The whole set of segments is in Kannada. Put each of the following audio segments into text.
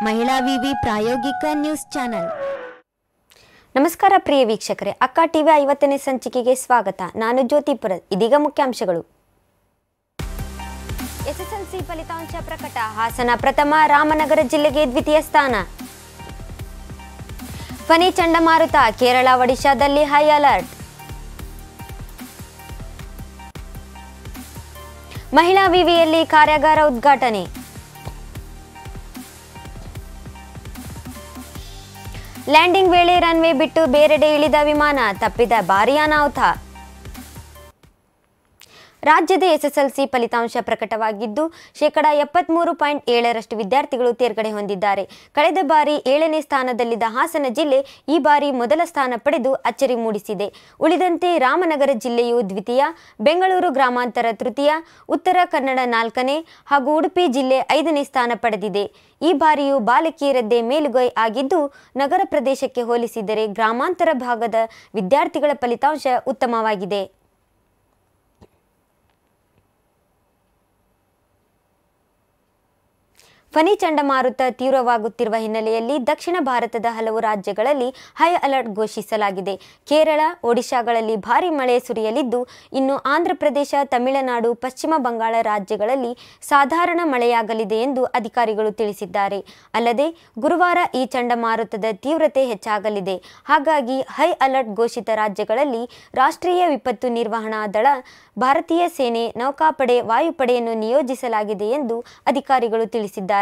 ಮಹಿಳಾ ವಿವಿ ಪ್ರಾಯೋಗಿಕ ನ್ಯೂಸ್ ಚಾನೆಲ್ ನಮಸ್ಕಾರ ಪ್ರಿಯ ವೀಕ್ಷಕರೇ ಅಕ್ಕ ಟಿವಿ ಐವತ್ತನೇ ಸಂಚಿಕೆಗೆ ಸ್ವಾಗತ ನಾನು ಜ್ಯೋತಿಪುರ ಇದೀಗ ಮುಖ್ಯಾಂಶಗಳು ಎಸ್ಎಸ್ಎಲ್ಸಿ ಫಲಿತಾಂಶ ಪ್ರಕಟ ಹಾಸನ ಪ್ರಥಮ ರಾಮನಗರ ಜಿಲ್ಲೆಗೆ ದ್ವಿತೀಯ ಸ್ಥಾನ ಫನಿ ಚಂಡಮಾರುತ ಕೇರಳ ಒಡಿಶಾದಲ್ಲಿ ಹೈ ಅಲರ್ಟ್ ಮಹಿಳಾ ವಿವಿಯಲ್ಲಿ ಕಾರ್ಯಾಗಾರ ಉದ್ಘಾಟನೆ ಲ್ಯಾಂಡಿಂಗ್ ವೇಳೆ ರನ್ವೇ ಬಿಟ್ಟು ಬೇರೆಡೆ ಇಳಿದ ವಿಮಾನ ತಪ್ಪಿದ ಭಾರೀ ಅನಾಹುತ ರಾಜ್ಯದ ಎಸ್ಎಸ್ಎಲ್ಸಿ ಫಲಿತಾಂಶ ಪ್ರಕಟವಾಗಿದ್ದು ಶೇಕಡ ಎಪ್ಪತ್ಮೂರು ಪಾಯಿಂಟ್ ಏಳರಷ್ಟು ವಿದ್ಯಾರ್ಥಿಗಳು ತೇರ್ಗಡೆ ಹೊಂದಿದ್ದಾರೆ ಕಳೆದ ಬಾರಿ ಏಳನೇ ಸ್ಥಾನದಲ್ಲಿದ್ದ ಹಾಸನ ಜಿಲ್ಲೆ ಈ ಬಾರಿ ಮೊದಲ ಸ್ಥಾನ ಪಡೆದು ಅಚ್ಚರಿ ಮೂಡಿಸಿದೆ ಉಳಿದಂತೆ ರಾಮನಗರ ಜಿಲ್ಲೆಯು ದ್ವಿತೀಯ ಬೆಂಗಳೂರು ಗ್ರಾಮಾಂತರ ತೃತೀಯ ಉತ್ತರ ಕನ್ನಡ ನಾಲ್ಕನೇ ಹಾಗೂ ಉಡುಪಿ ಜಿಲ್ಲೆ ಐದನೇ ಸ್ಥಾನ ಪಡೆದಿದೆ ಈ ಬಾರಿಯೂ ಬಾಲಕಿಯರದ್ದೇ ಮೇಲುಗೈ ಆಗಿದ್ದು ನಗರ ಪ್ರದೇಶಕ್ಕೆ ಹೋಲಿಸಿದರೆ ಗ್ರಾಮಾಂತರ ಭಾಗದ ವಿದ್ಯಾರ್ಥಿಗಳ ಫಲಿತಾಂಶ ಉತ್ತಮವಾಗಿದೆ ಫನಿ ಚಂಡಮಾರುತ ತೀವ್ರವಾಗುತ್ತಿರುವ ಹಿನ್ನೆಲೆಯಲ್ಲಿ ದಕ್ಷಿಣ ಭಾರತದ ಹಲವು ರಾಜ್ಯಗಳಲ್ಲಿ ಹೈ ಅಲರ್ಟ್ ಘೋಷಿಸಲಾಗಿದೆ ಕೇರಳ ಒಡಿಶಾಗಳಲ್ಲಿ ಭಾರೀ ಮಳೆ ಸುರಿಯಲಿದ್ದು ಇನ್ನು ಆಂಧ್ರಪ್ರದೇಶ ತಮಿಳುನಾಡು ಪಶ್ಚಿಮ ಬಂಗಾಳ ರಾಜ್ಯಗಳಲ್ಲಿ ಸಾಧಾರಣ ಮಳೆಯಾಗಲಿದೆ ಎಂದು ಅಧಿಕಾರಿಗಳು ತಿಳಿಸಿದ್ದಾರೆ ಅಲ್ಲದೆ ಗುರುವಾರ ಈ ಚಂಡಮಾರುತದ ತೀವ್ರತೆ ಹೆಚ್ಚಾಗಲಿದೆ ಹಾಗಾಗಿ ಹೈ ಅಲರ್ಟ್ ಘೋಷಿತ ರಾಜ್ಯಗಳಲ್ಲಿ ರಾಷ್ಟ್ರೀಯ ವಿಪತ್ತು ನಿರ್ವಹಣಾ ದಳ ಭಾರತೀಯ ಸೇನೆ ನೌಕಾಪಡೆ ವಾಯುಪಡೆಯನ್ನು ನಿಯೋಜಿಸಲಾಗಿದೆ ಎಂದು ಅಧಿಕಾರಿಗಳು ತಿಳಿಸಿದ್ದಾರೆ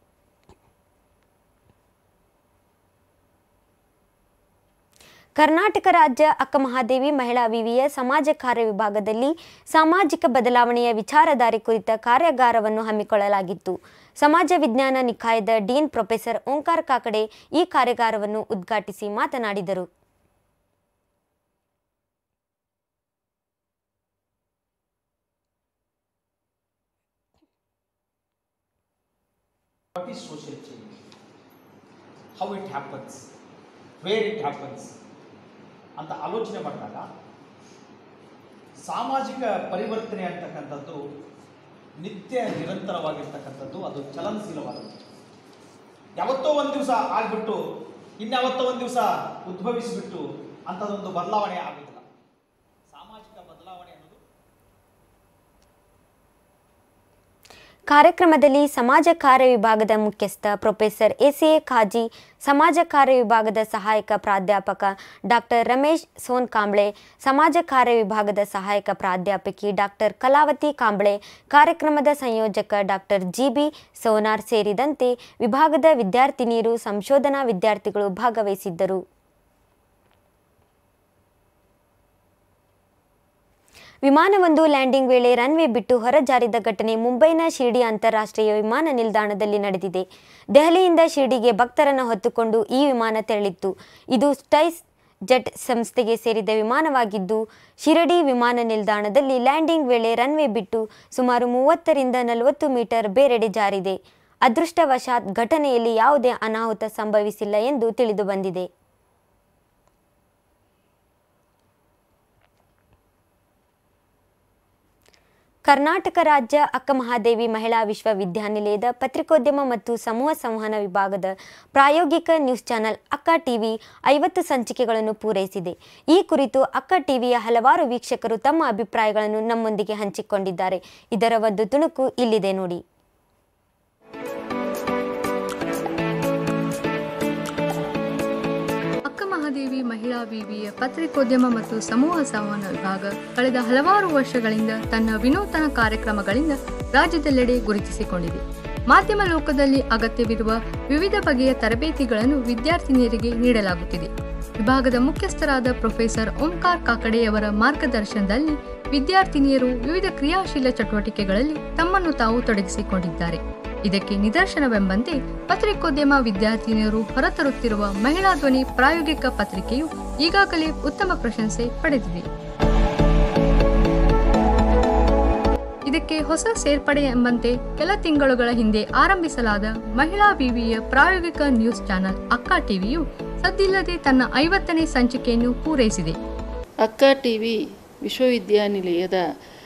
ಕರ್ನಾಟಕ ರಾಜ್ಯ ಅಕ್ಕಮಹಾದೇವಿ ಮಹಿಳಾ ವಿವಿಯ ಸಮಾಜ ಕಾರ್ಯ ವಿಭಾಗದಲ್ಲಿ ಸಾಮಾಜಿಕ ಬದಲಾವಣೆಯ ವಿಚಾರಧಾರೆ ಕುರಿತ ಕಾರ್ಯಾಗಾರವನ್ನು ಹಮ್ಮಿಕೊಳ್ಳಲಾಗಿತ್ತು ಸಮಾಜ ವಿಜ್ಞಾನ ನಿಕಾಯದ ಡೀನ್ ಪ್ರೊಫೆಸರ್ ಓಂಕಾರ ಕಾಕಡೆ ಈ ಕಾರ್ಯಾಗಾರವನ್ನು ಉದ್ಘಾಟಿಸಿ ಮಾತನಾಡಿದರು What is social change? How it happens? Where it happens? ಅಂತ ಆಲೋಚನೆ ಮಾಡಿದಾಗ ಸಾಮಾಜಿಕ ಪರಿವರ್ತನೆ ಅಂತಕ್ಕಂಥದ್ದು ನಿತ್ಯ ನಿರಂತರವಾಗಿರ್ತಕ್ಕಂಥದ್ದು ಅದು ಚಲನಶೀಲವಾದದ್ದು ಯಾವತ್ತೋ ಒಂದು ದಿವಸ ಆಗ್ಬಿಟ್ಟು ಇನ್ಯಾವತ್ತೋ ಒಂದು ದಿವಸ ಉದ್ಭವಿಸಿಬಿಟ್ಟು ಅಂಥದ್ದೊಂದು ಬದಲಾವಣೆ ಆಗೋದಿಲ್ಲ ಸಾಮಾಜಿಕ ಬದಲಾವಣೆ ಅನ್ನೋದು ಕಾರ್ಯಕ್ರಮದಲ್ಲಿ ಸಮಾಜ ಕಾರ್ಯ ವಿಭಾಗದ ಮುಖ್ಯಸ್ಥ ಪ್ರೊಫೆಸರ್ ಎಸಿಎ ಖಾಜಿ ಸಮಾಜ ಕಾರ್ಯ ವಿಭಾಗದ ಸಹಾಯಕ ಪ್ರಾಧ್ಯಾಪಕ ಡಾಕ್ಟರ್ ರಮೇಶ್ ಸೋನ್ ಕಾಂಬ್ಳೆ ಸಮಾಜ ಕಾರ್ಯ ವಿಭಾಗದ ಸಹಾಯಕ ಪ್ರಾಧ್ಯಾಪಕಿ ಡಾಕ್ಟರ್ ಕಲಾವತಿ ಕಾಂಬ್ಳೆ ಕಾರ್ಯಕ್ರಮದ ಸಂಯೋಜಕ ಡಾಕ್ಟರ್ ಜಿಬಿ ಸೋನಾರ್ ಸೇರಿದಂತೆ ವಿಭಾಗದ ವಿದ್ಯಾರ್ಥಿನಿಯರು ಸಂಶೋಧನಾ ವಿದ್ಯಾರ್ಥಿಗಳು ಭಾಗವಹಿಸಿದ್ದರು ವಿಮಾನವೊಂದು ಲ್ಯಾಂಡಿಂಗ್ ವೇಳೆ ರನ್ವೇ ಬಿಟ್ಟು ಹೊರಜಾರಿದ ಘಟನೆ ಮುಂಬೈನ ಶಿರ್ಡಿ ಅಂತಾರಾಷ್ಟ್ರೀಯ ವಿಮಾನ ನಿಲ್ದಾಣದಲ್ಲಿ ನಡೆದಿದೆ ದೆಹಲಿಯಿಂದ ಶಿರ್ಡಿಗೆ ಭಕ್ತರನ್ನು ಹೊತ್ತುಕೊಂಡು ಈ ವಿಮಾನ ತೆರಳಿತ್ತು ಇದು ಸ್ಟೈಸ್ ಜೆಟ್ ಸಂಸ್ಥೆಗೆ ಸೇರಿದ ವಿಮಾನವಾಗಿದ್ದು ಶಿರಡಿ ವಿಮಾನ ನಿಲ್ದಾಣದಲ್ಲಿ ಲ್ಯಾಂಡಿಂಗ್ ವೇಳೆ ರನ್ವೇ ಬಿಟ್ಟು ಸುಮಾರು ಮೂವತ್ತರಿಂದ ನಲವತ್ತು ಮೀಟರ್ ಬೇರೆಡೆ ಜಾರಿದೆ ಅದೃಷ್ಟವಶಾತ್ ಘಟನೆಯಲ್ಲಿ ಯಾವುದೇ ಅನಾಹುತ ಸಂಭವಿಸಿಲ್ಲ ಎಂದು ತಿಳಿದು ಬಂದಿದೆ ಕರ್ನಾಟಕ ರಾಜ್ಯ ಅಕ್ಕಮಹಾದೇವಿ ಮಹಿಳಾ ವಿಶ್ವವಿದ್ಯಾನಿಲಯದ ಪತ್ರಿಕೋದ್ಯಮ ಮತ್ತು ಸಮೂಹ ಸಂವಹನ ವಿಭಾಗದ ಪ್ರಾಯೋಗಿಕ ನ್ಯೂಸ್ ಚಾನೆಲ್ ಅಕ್ಕ ಟಿವಿ ಐವತ್ತು ಸಂಚಿಕೆಗಳನ್ನು ಪೂರೈಸಿದೆ ಈ ಕುರಿತು ಅಕ್ಕ ಟಿವಿಯ ಹಲವಾರು ವೀಕ್ಷಕರು ತಮ್ಮ ಅಭಿಪ್ರಾಯಗಳನ್ನು ನಮ್ಮೊಂದಿಗೆ ಹಂಚಿಕೊಂಡಿದ್ದಾರೆ ಇದರ ಒಂದು ತುಣುಕು ಇಲ್ಲಿದೆ ನೋಡಿ ಅಕ್ಕ ಮಹಾದೇವಿ ಮಹಿಳಾ ವಿವಿಯ ಪತ್ರಿಕೋದ್ಯಮ ಮತ್ತು ಸಮೂಹ ಸಂವಹನ ವಿಭಾಗ ಕಳೆದ ಹಲವಾರು ವರ್ಷಗಳಿಂದ ತನ್ನ ವಿನೂತನ ಕಾರ್ಯಕ್ರಮಗಳಿಂದ ರಾಜ್ಯದೆಲ್ಲೆಡೆ ಗುರುತಿಸಿಕೊಂಡಿದೆ ಮಾಧ್ಯಮ ಲೋಕದಲ್ಲಿ ಅಗತ್ಯವಿರುವ ವಿವಿಧ ಬಗೆಯ ತರಬೇತಿಗಳನ್ನು ವಿದ್ಯಾರ್ಥಿನಿಯರಿಗೆ ನೀಡಲಾಗುತ್ತಿದೆ ವಿಭಾಗದ ಮುಖ್ಯಸ್ಥರಾದ ಪ್ರೊಫೆಸರ್ ಓಂಕಾರ್ ಕಾಕಡೆಯವರ ಮಾರ್ಗದರ್ಶನದಲ್ಲಿ ವಿದ್ಯಾರ್ಥಿನಿಯರು ವಿವಿಧ ಕ್ರಿಯಾಶೀಲ ಚಟುವಟಿಕೆಗಳಲ್ಲಿ ತಮ್ಮನ್ನು ತಾವು ತೊಡಗಿಸಿಕೊಂಡಿದ್ದಾರೆ ಇದಕ್ಕೆ ನಿದರ್ಶನವೆಂಬಂತೆ ಪತ್ರಿಕೋದ್ಯಮ ವಿದ್ಯಾರ್ಥಿನಿಯರು ಹೊರತರುತ್ತಿರುವ ಮಹಿಳಾ ಧ್ವನಿ ಪ್ರಾಯೋಗಿಕ ಪತ್ರಿಕೆಯು ಈಗಾಗಲೇ ಉತ್ತಮ ಪ್ರಶಂಸೆ ಪಡೆದಿದೆ ಇದಕ್ಕೆ ಹೊಸ ಸೇರ್ಪಡೆ ಎಂಬಂತೆ ಕೆಲ ತಿಂಗಳುಗಳ ಹಿಂದೆ ಆರಂಭಿಸಲಾದ ಮಹಿಳಾ ವಿವಿಯ ಪ್ರಾಯೋಗಿಕ ನ್ಯೂಸ್ ಚಾನೆಲ್ ಅಕ್ಕ ಟಿವಿಯು ಸದ್ದಿಲ್ಲದೆ ತನ್ನ ಐವತ್ತನೇ ಸಂಚಿಕೆಯನ್ನು ಪೂರೈಸಿದೆ ಅಕ್ಕ ಟಿ ವಿ ವಿಶ್ವವಿದ್ಯಾನಿಲಯದ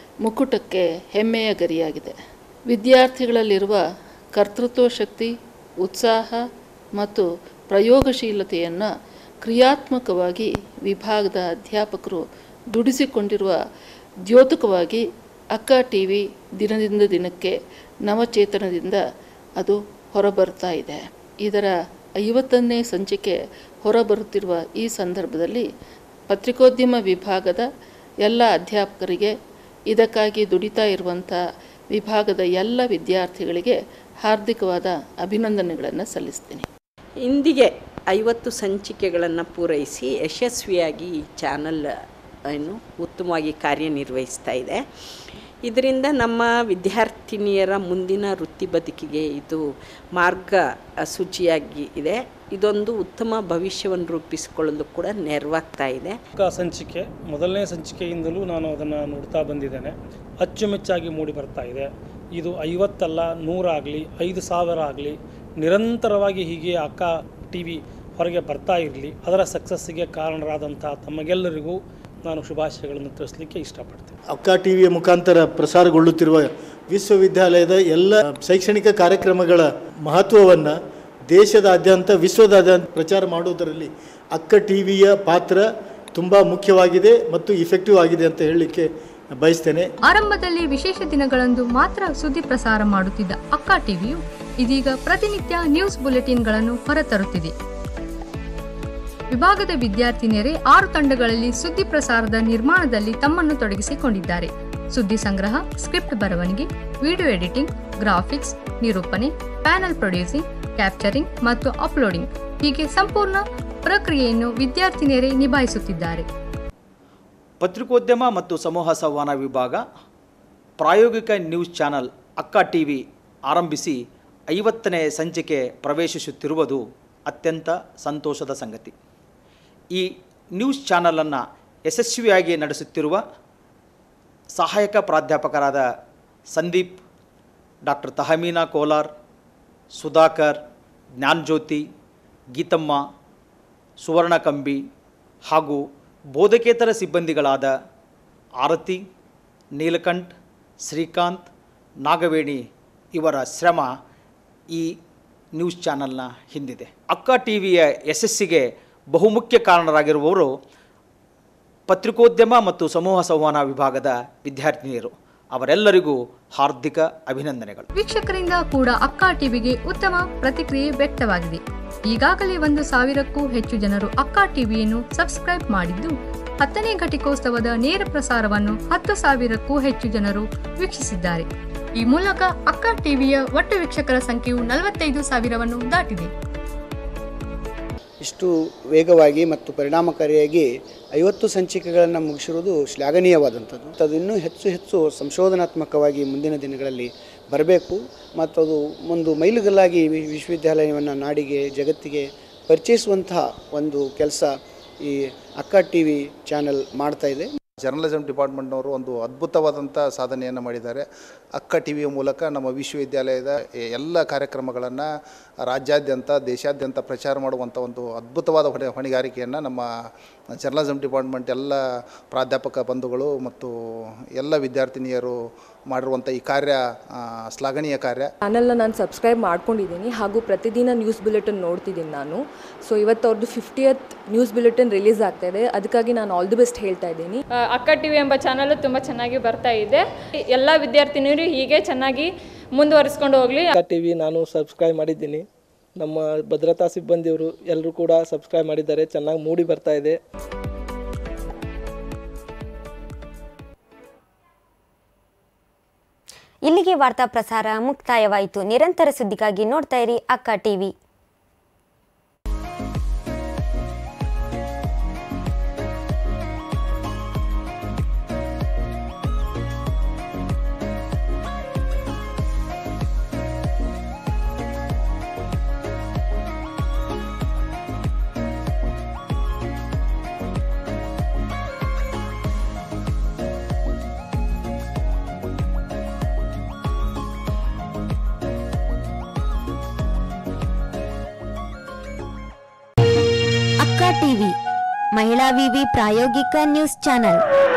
ಮುಕುಟಕ್ಕೆ ಹೆಮ್ಮೆಯ ಗರಿಯಾಗಿದೆ ವಿದ್ಯಾರ್ಥಿಗಳಲ್ಲಿರುವ ಕರ್ತೃತ್ವ ಶಕ್ತಿ ಉತ್ಸಾಹ ಮತ್ತು ಪ್ರಯೋಗಶೀಲತೆಯನ್ನು ಕ್ರಿಯಾತ್ಮಕವಾಗಿ ವಿಭಾಗದ ಅಧ್ಯಾಪಕರು ದುಡಿಸಿಕೊಂಡಿರುವ ದ್ಯೋತಕವಾಗಿ ಅಕ್ಕ ಟಿ ವಿ ದಿನದಿಂದ ದಿನಕ್ಕೆ ನವಚೇತನದಿಂದ ಅದು ಹೊರಬರ್ತಾ ಇದೆ ಇದರ ಐವತ್ತನೇ ಸಂಚಿಕೆ ಹೊರಬರುತ್ತಿರುವ ಈ ಸಂದರ್ಭದಲ್ಲಿ ಪತ್ರಿಕೋದ್ಯಮ ವಿಭಾಗದ ಎಲ್ಲ ಅಧ್ಯಾಪಕರಿಗೆ ಇದಕ್ಕಾಗಿ ದುಡಿತಾ ಇರುವಂಥ ವಿಭಾಗದ ಎಲ್ಲ ವಿದ್ಯಾರ್ಥಿಗಳಿಗೆ ಹಾರ್ದಿಕವಾದ ಅಭಿನಂದನೆಗಳನ್ನು ಸಲ್ಲಿಸ್ತೀನಿ ಇಂದಿಗೆ ಐವತ್ತು ಸಂಚಿಕೆಗಳನ್ನು ಪೂರೈಸಿ ಯಶಸ್ವಿಯಾಗಿ ಈ ಚಾನಲ್ ಏನು ಉತ್ತಮವಾಗಿ ಕಾರ್ಯನಿರ್ವಹಿಸ್ತಾ ಇದೆ ಇದರಿಂದ ನಮ್ಮ ವಿದ್ಯಾರ್ಥಿನಿಯರ ಮುಂದಿನ ವೃತ್ತಿ ಬದುಕಿಗೆ ಇದು ಮಾರ್ಗ ಸೂಚಿಯಾಗಿ ಇದೆ ಇದೊಂದು ಉತ್ತಮ ಭವಿಷ್ಯವನ್ನು ರೂಪಿಸಿಕೊಳ್ಳಲು ಕೂಡ ನೆರವಾಗ್ತಾ ಇದೆ ಕ ಸಂಚಿಕೆ ಮೊದಲನೇ ಸಂಚಿಕೆಯಿಂದಲೂ ನಾನು ಅದನ್ನು ನೋಡ್ತಾ ಬಂದಿದ್ದೇನೆ ಅಚ್ಚುಮೆಚ್ಚಾಗಿ ಮೂಡಿ ಬರ್ತಾ ಇದೆ ಇದು ಐವತ್ತಲ್ಲ ನೂರಾಗಲಿ ಐದು ಸಾವಿರ ಆಗಲಿ ನಿರಂತರವಾಗಿ ಹೀಗೆ ಅಕ್ಕ ಟಿ ವಿ ಹೊರಗೆ ಬರ್ತಾ ಇರಲಿ ಅದರ ಸಕ್ಸಸ್ಸಿಗೆ ಕಾರಣರಾದಂಥ ತಮಗೆಲ್ಲರಿಗೂ ನಾನು ಶುಭಾಶಯಗಳನ್ನು ತಿಳಿಸ್ಲಿಕ್ಕೆ ಇಷ್ಟಪಡ್ತೇನೆ ಅಕ್ಕ ಟಿ ವಿಯ ಮುಖಾಂತರ ಪ್ರಸಾರಗೊಳ್ಳುತ್ತಿರುವ ವಿಶ್ವವಿದ್ಯಾಲಯದ ಎಲ್ಲ ಶೈಕ್ಷಣಿಕ ಕಾರ್ಯಕ್ರಮಗಳ ಮಹತ್ವವನ್ನು ದೇಶದಾದ್ಯಂತ ವಿಶ್ವದಾದ್ಯಂತ ಪ್ರಚಾರ ಮಾಡುವುದರಲ್ಲಿ ಅಕ್ಕ ಟಿ ವಿಯ ಪಾತ್ರ ತುಂಬ ಮುಖ್ಯವಾಗಿದೆ ಮತ್ತು ಇಫೆಕ್ಟಿವ್ ಆಗಿದೆ ಅಂತ ಹೇಳಲಿಕ್ಕೆ ಬಯಸ್ತೇನೆ ಆರಂಭದಲ್ಲಿ ವಿಶೇಷ ದಿನಗಳಂದು ಮಾತ್ರ ಸುದ್ದಿ ಪ್ರಸಾರ ಮಾಡುತ್ತಿದ್ದ ಅಕ್ಕ ಟಿವಿಯು ಇದೀಗ ಪ್ರತಿನಿತ್ಯ ನ್ಯೂಸ್ ಬುಲೆಟಿನ್ಗಳನ್ನು ಹೊರತರುತ್ತಿದೆ ವಿಭಾಗದ ವಿದ್ಯಾರ್ಥಿನಿಯರೇ ಆರು ತಂಡಗಳಲ್ಲಿ ಸುದ್ದಿ ಪ್ರಸಾರದ ನಿರ್ಮಾಣದಲ್ಲಿ ತಮ್ಮನ್ನು ತೊಡಗಿಸಿಕೊಂಡಿದ್ದಾರೆ ಸುದ್ದಿ ಸಂಗ್ರಹ ಸ್ಕ್ರಿಪ್ಟ್ ಬರವಣಿಗೆ ವಿಡಿಯೋ ಎಡಿಟಿಂಗ್ ಗ್ರಾಫಿಕ್ಸ್ ನಿರೂಪಣೆ ಪ್ಯಾನಲ್ ಪ್ರೊಡ್ಯೂಸಿಂಗ್ ಕ್ಯಾಪ್ಚರಿಂಗ್ ಮತ್ತು ಅಪ್ಲೋಡಿಂಗ್ ಹೀಗೆ ಸಂಪೂರ್ಣ ಪ್ರಕ್ರಿಯೆಯನ್ನು ವಿದ್ಯಾರ್ಥಿನಿಯರೇ ನಿಭಾಯಿಸುತ್ತಿದ್ದಾರೆ ಪತ್ರಿಕೋದ್ಯಮ ಮತ್ತು ಸಮೂಹ ಸಂವಹನ ವಿಭಾಗ ಪ್ರಾಯೋಗಿಕ news channel Akka T V ಆರಂಭಿಸಿ ಐವತ್ತನೇ ಸಂಚಿಕೆ ಪ್ರವೇಶಿಸುತ್ತಿರುವುದು ಅತ್ಯಂತ ಸಂತೋಷದ ಸಂಗತಿ ಈ ನ್ಯೂಸ್ ಚಾನಲನ್ನು ಯಶಸ್ವಿಯಾಗಿ ನಡೆಸುತ್ತಿರುವ ಸಹಾಯಕ ಪ್ರಾಧ್ಯಾಪಕರಾದ ಸಂದೀಪ್ ಡಾಕ್ಟರ್ ತಹಮೀನಾ ಕೋಲಾರ್ ಸುಧಾಕರ್ ಜ್ಞಾನಜ್ಯೋತಿ ಗೀತಮ್ಮ ಸುವರ್ಣ ಕಂಬಿ ಹಾಗೂ ಬೋಧಕೇತರ ಸಿಬ್ಬಂದಿಗಳಾದ ಆರತಿ ನೀಲಕಂಠ್ ಶ್ರೀಕಾಂತ್ ನಾಗವೇಣಿ ಇವರ ಶ್ರಮ ಈ ನ್ಯೂಸ್ ಚಾನಲ್ನ ಹಿಂದಿದೆ ಅಕ್ಕ ಟಿ ವಿಯ ಯಶಸ್ಸಿಗೆ ಬಹುಮುಖ್ಯ ಕಾರಣರಾಗಿರುವವರು ಪತ್ರಿಕೋದ್ಯಮ ಮತ್ತು ಸಮೂಹ ಸಂವಹನ ವಿಭಾಗದ ವಿದ್ಯಾರ್ಥಿನಿಯರು ಅವರೆಲ್ಲರಿಗೂ ಹಾರ್ದಿಕ ಅಭಿನಂದನೆಗಳು ವೀಕ್ಷಕರಿಂದ ಕೂಡ ಅಕ್ಕ ಟಿವಿಗೆ ಉತ್ತಮ ಪ್ರತಿಕ್ರಿಯೆ ವ್ಯಕ್ತವಾಗಿದೆ ಈಗಾಗಲೇ ಒಂದು ಸಾವಿರಕ್ಕೂ ಹೆಚ್ಚು ಜನರು ಅಕ್ಕ ಟಿವಿಯನ್ನು ಸಬ್ಸ್ಕ್ರೈಬ್ ಮಾಡಿದ್ದು ಹತ್ತನೇ ಘಟಿಕೋತ್ಸವದ ನೇರ ಪ್ರಸಾರವನ್ನು ಹತ್ತು ಸಾವಿರಕ್ಕೂ ಹೆಚ್ಚು ಜನರು ವೀಕ್ಷಿಸಿದ್ದಾರೆ ಈ ಮೂಲಕ ಅಕ್ಕ ಟಿವಿಯ ಒಟ್ಟು ವೀಕ್ಷಕರ ಸಂಖ್ಯೆಯು ನಲವತ್ತೈದು ಸಾವಿರವನ್ನು ದಾಟಿದೆ ಇಷ್ಟು ವೇಗವಾಗಿ ಮತ್ತು ಪರಿಣಾಮಕಾರಿಯಾಗಿ ಐವತ್ತು ಸಂಚಿಕೆಗಳನ್ನು ಮುಗಿಸಿರುವುದು ಶ್ಲಾಘನೀಯವಾದಂಥದ್ದು ಅದು ಇನ್ನೂ ಹೆಚ್ಚು ಹೆಚ್ಚು ಸಂಶೋಧನಾತ್ಮಕವಾಗಿ ಮುಂದಿನ ದಿನಗಳಲ್ಲಿ ಬರಬೇಕು ಮತ್ತು ಅದು ಒಂದು ಮೈಲುಗಲ್ಲಾಗಿ ವಿ- ವಿಶ್ವವಿದ್ಯಾಲಯವನ್ನು ನಾಡಿಗೆ ಜಗತ್ತಿಗೆ ಪರಿಚಯಿಸುವಂತಹ ಒಂದು ಕೆಲಸ ಈ ಅಕ್ಕ ಟಿ ವಿ ಚಾನೆಲ್ ಮಾಡ್ತಾ ಇದೆ ಜರ್ನಲಿಸಮ್ ಡಿಪಾರ್ಟ್ಮೆಂಟ್ನವರು ಒಂದು ಅದ್ಭುತವಾದಂಥ ಸಾಧನೆಯನ್ನು ಮಾಡಿದ್ದಾರೆ ಅಕ್ಕ ಟಿ ವಿಯ ಮೂಲಕ ನಮ್ಮ ವಿಶ್ವವಿದ್ಯಾಲಯದ ಎ- ಎಲ್ಲ ಕಾರ್ಯಕ್ರಮಗಳನ್ನು ರಾಜ್ಯಾದ್ಯಂತ ದೇಶಾದ್ಯಂತ ಪ್ರಚಾರ ಮಾಡುವಂಥ ಒಂದು ಅದ್ಭುತವಾದ ಹೊಣೆ ಹೊಣೆಗಾರಿಕೆಯನ್ನು ನಮ್ಮ ಜರ್ನಲಿಸಮ್ ಡಿಪಾರ್ಟ್ಮೆಂಟ್ ಎಲ್ಲ ಪ್ರಾಧ್ಯಾಪಕ ಬಂಧುಗಳು ಮತ್ತು ಎಲ್ಲ ವಿದ್ಯಾರ್ಥಿನಿಯರು ಮಾಡಿರುವಂಥ ಈ ಕಾರ್ಯ ಆ, ಶ್ಲಾಘನೀಯ ಕಾರ್ಯ ಚಾನಲ್ನ ನಾನು ಸಬ್ಸ್ಕ್ರೈಬ್ ಮಾಡ್ಕೊಂಡಿದ್ದೀನಿ ಹಾಗೂ ಪ್ರತಿದಿನ ನ್ಯೂಸ್ ಬುಲೆಟಿನ್ ನೋಡ್ತಿದ್ದೀನಿ ನಾನು ಸೊ ಇವತ್ತು ಅವ್ರದ್ದು ಫಿಫ್ಟಿಯತ್ ನ್ಯೂಸ್ ಬುಲೆಟಿನ್ ರಿಲೀಸ್ ಆಗ್ತಾ ಇದೆ ಅದಕ್ಕಾಗಿ ನಾನು ಆಲ್ ದಿ ಬೆಸ್ಟ್ ಹೇಳ್ತಾ ಇದ್ದೀನಿ ಆ, ಅಕ್ಕ ಟಿ ವಿ ಎಂಬ ಚಾನಲ್ ತುಂಬ ಚೆನ್ನಾಗಿ ಬರ್ತಾ ಇದೆ ಎಲ್ಲ ವಿದ್ಯಾರ್ಥಿನಿಯರು ಹೀಗೆ ಚೆನ್ನಾಗಿ ಮುಂದುವರಿಸ್ಕೊಂಡು ಹೋಗಲಿ ಟಿ ವಿ ನಾನು ಸಬ್ಸ್ಕ್ರೈಬ್ ಮಾಡಿದ್ದೀನಿ ನಮ್ಮ ಭದ್ರತಾ ಸಿಬ್ಬಂದಿಯವರು ಎಲ್ಲರೂ ಕೂಡ ಸಬ್ಸ್ಕ್ರೈಬ್ ಮಾಡಿದ್ದಾರೆ ಚೆನ್ನಾಗಿ ಮೂಡಿ ಬರ್ತಾ ಇದೆ ಇಲ್ಲಿಗೆ ವಾರ್ತಾ ಪ್ರಸಾರ ಮುಕ್ತಾಯವಾಯಿತು ನಿರಂತರ ಸುದ್ದಿಗಾಗಿ ನೋಡ್ತಾ ಇರಿ ಅಕ್ಕ ಟಿವಿ ಅಕ್ಕ ಟಿವಿ ಮಹಿಳಾ ವಿವಿ ಪ್ರಾಯೋಗಿಕ ನ್ಯೂಸ್ ಚಾನೆಲ್